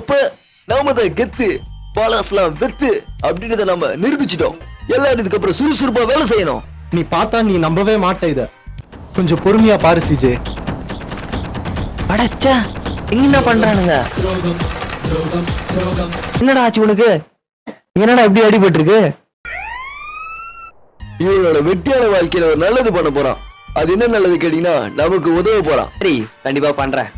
அப்ப நாம தான் கெத்து பாலாஸ்லாம் வெத்து அப்படின்றத நம்ம நிரூபிச்சிட்டோம் எல்லாரும் இதுக்கப்புறம் சுறுசுறுப்பா வேலை செய்யணும் நீ பார்த்தா நீ நம்பவே மாட்ட இத கொஞ்சம் பொறுமையா பாரு சிஜே அடச்சா இங்க என்ன பண்றானுங்க என்னடா ஆச்சு உனக்கு என்னடா இப்படி அடிபட்டு இருக்கு இவனோட வெட்டியான வாழ்க்கையில ஒரு நல்லது பண்ண போறான் அது என்ன நல்லது கேட்டீங்கன்னா நமக்கு உதவ போறான் சரி கண்டிப்பா பண்றேன்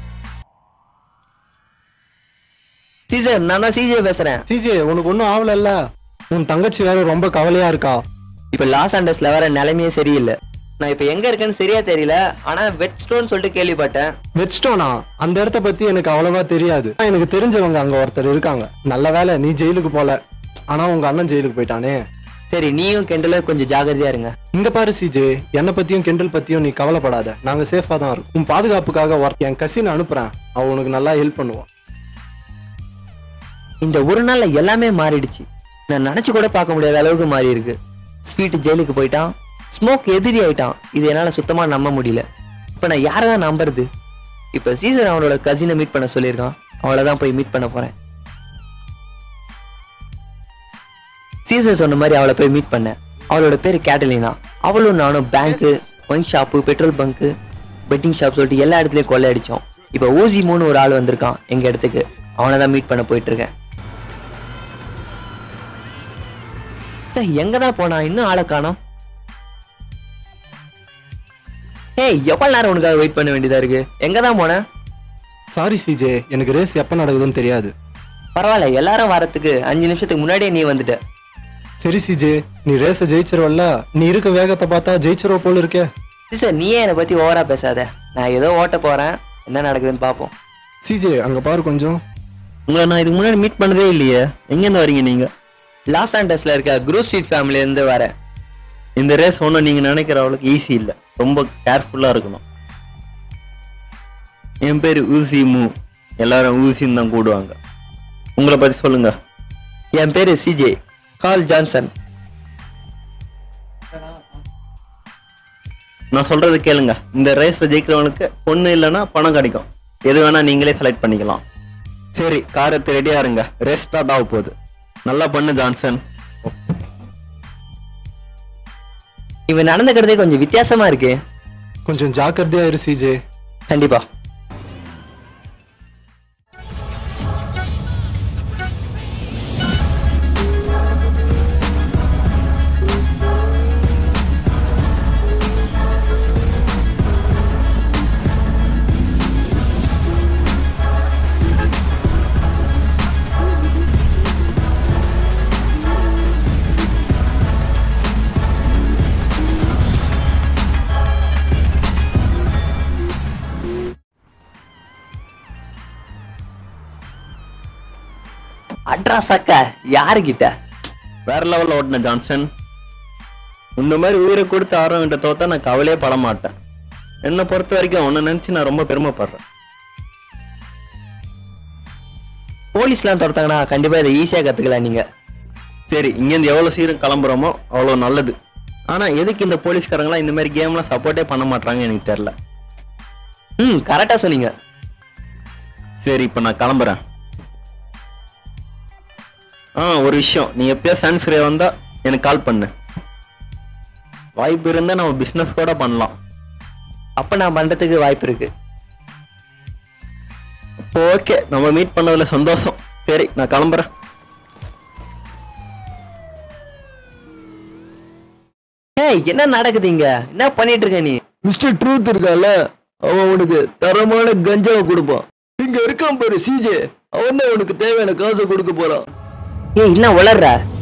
சீசர் நான் தான் சிஜே பேசுறேன் சிஜே உனக்கு ஒன்றும் ஆகலல்ல உன் தங்கச்சி வேற ரொம்ப கவலையா இருக்கா இப்ப லாஸ் ஆண்டர்ஸ்ல வேற நிலைமையே சரியில்லை நான் இப்ப எங்க இருக்கேன்னு சரியா தெரியல ஆனா வெட் ஸ்டோன் சொல்லிட்டு கேள்விப்பட்டேன் வெச்சிட்டோனா அந்த இடத்த பத்தி எனக்கு அவ்வளவா தெரியாது ஆனா, எனக்கு தெரிஞ்சவங்க அங்க ஒருத்தர் இருக்காங்க நல்ல வேலை நீ ஜெயிலுக்கு போல ஆனா உங்க அண்ணன் ஜெயிலுக்கு போயிட்டானே சரி நீயும் கெண்டலும் கொஞ்சம் ஜாகிரதையா இருங்க இங்க பாரு சிஜே என்னை பத்தியும் கிண்டல் பத்தியும் நீ கவலைப்படாத நாங்க சேஃபா தான் இருக்கோம் உன் பாதுகாப்புக்காக ஒருத்த என் கசின் அனுப்புறேன் அவ உனக்கு நல்லா ஹெல்ப் பண்ணுவான் இந்த ஒரு நாள்ல எல்லாமே மாறிடுச்சு நான் நினைச்சு கூட பார்க்க முடியாத அளவுக்கு மாறி இருக்கு ஸ்வீட் ஜெயிலுக்கு போயிட்டான் ஸ்மோக் எதிரி ஆயிட்டான் இது என்னால சுத்தமா நம்ப முடியல இப்ப நான் யாரை தான் நம்புறது இப்ப சீசன் அவனோட கசினை மீட் பண்ண சொல்லியிருக்கான் அவளை தான் போய் மீட் பண்ண போறேன் சீசர் சொன்ன மாதிரி அவளை போய் மீட் பண்ணேன் அவளோட பேரு கேட்டலினா அவளும் நானும் bank wine shop petrol bunk betting shop சொல்லிட்டு எல்லா இடத்துலயும் கொள்ளை அடிச்சோம் இப்போ ஊசி மூணு ஒரு ஆள் வந்திருக்கான் எங்க இடத்துக்கு அவனை தான் மீட் பண்ண போயிட்டு இருக்கேன் ச்சே, எங்க தான் போனா இன்னும் ஆளை காணோம் ஏய் எவ்வளவு நேரம் உனக்காக வெயிட் பண்ண வேண்டியதா இருக்கு எங்க தான் போன சாரி சிஜே எனக்கு ரேஸ் எப்ப நடக்குதுன்னு தெரியாது பரவாயில்ல எல்லாரும் வரத்துக்கு அஞ்சு நிமிஷத்துக்கு முன்னாடியே நீ வந்துட்ட சரி சிஜே நீ ரேஸ ஜெயிச்சிருவல்ல நீ இருக்க வேகத்தை பார்த்தா ஜெயிச்சிருவ போல இருக்கே சார் நீயே என்னை பத்தி ஓவரா பேசாத நான் ஏதோ ஓட்ட போறேன் என்ன நடக்குதுன்னு பார்ப்போம் சிஜே அங்க பாரு கொஞ்சம் உங்களை நான் இதுக்கு முன்னாடி மீட் பண்ணதே இல்லையே எங்கேருந்து வரீங்க நீங்க லாஸ் ஆண்டர்ஸ்ல இருக்க குரூ ஸ்ட்ரீட் ஃபேமிலில இருந்து வரேன் இந்த ரேஸ் ஒன்றும் நீங்க நினைக்கிற அவளுக்கு ஈஸி இல்லை ரொம்ப கேர்ஃபுல்லா இருக்கணும் என் பேர் ஊசி மூ எல்லாரும் ஊசின்னு தான் கூடுவாங்க உங்களை பத்தி சொல்லுங்க என் பேரு சிஜே கால் ஜான்சன் நான் சொல்றது கேளுங்க இந்த ரேஸ்ல ஜெயிக்கிறவனுக்கு பொண்ணு இல்லைன்னா பணம் கிடைக்கும் எது வேணா நீங்களே செலக்ட் பண்ணிக்கலாம் சரி காரத்து ரெடியா இருங்க ரேஸ் ஸ்டார்ட் ஆக போகுது நல்லா பண்ணு ஜான்சன் இவன் நடந்துக்கிறதே கொஞ்சம் வித்தியாசமா இருக்கு கொஞ்சம் ஜாக்கிரதையா இரு சிஜே கண்டிப்பா அட்ரா சக்க யாருகிட்ட வேற லெவல்ல ஓட்டின ஜான்சன் இந்த மாதிரி உயிரை கொடுத்து ஆரம்பிட்ட தோத்தா நான் கவலையே பட மாட்டேன் என்னை பொறுத்த வரைக்கும் உன்னை நினைச்சு நான் ரொம்ப பெருமைப்படுறேன் போலீஸ்லாம் துரத்தாங்கன்னா கண்டிப்பா இதை ஈஸியா கத்துக்கலாம் நீங்க சரி இங்கேருந்து எவ்வளோ சீக்கிரம் கிளம்புறோமோ அவ்வளோ நல்லது ஆனால் எதுக்கு இந்த போலீஸ்காரங்களாம் இந்த மாதிரி கேம்லாம் சப்போர்ட்டே பண்ண மாட்டாங்க எனக்கு தெரில ம் கரெக்டா சொன்னீங்க சரி இப்போ நான் கிளம்புறேன் ஆ ஒரு விஷயம் நீ எப்பயோ சன் ஃப்ரீ வந்தா எனக்கு கால் பண்ணு வாய்ப்பு இருந்தால் நம்ம பிஸ்னஸ் கூட பண்ணலாம் அப்ப நான் பண்றதுக்கு வாய்ப்பு இருக்கு இப்போ ஓகே நம்ம மீட் பண்ணதுல சந்தோஷம் சரி நான் கிளம்புறேன் ஏய் என்ன நடக்குது இங்க என்ன பண்ணிட்டு இருக்க நீ மிஸ்டர் ட்ரூத் இருக்கால அவன் உனக்கு தரமான கஞ்சாவை கொடுப்பான் இங்க இருக்கான் பாரு சிஜே அவன் தான் உனக்கு தேவையான காசை கொடுக்க போறான் ஏய் என்ன உளர்ற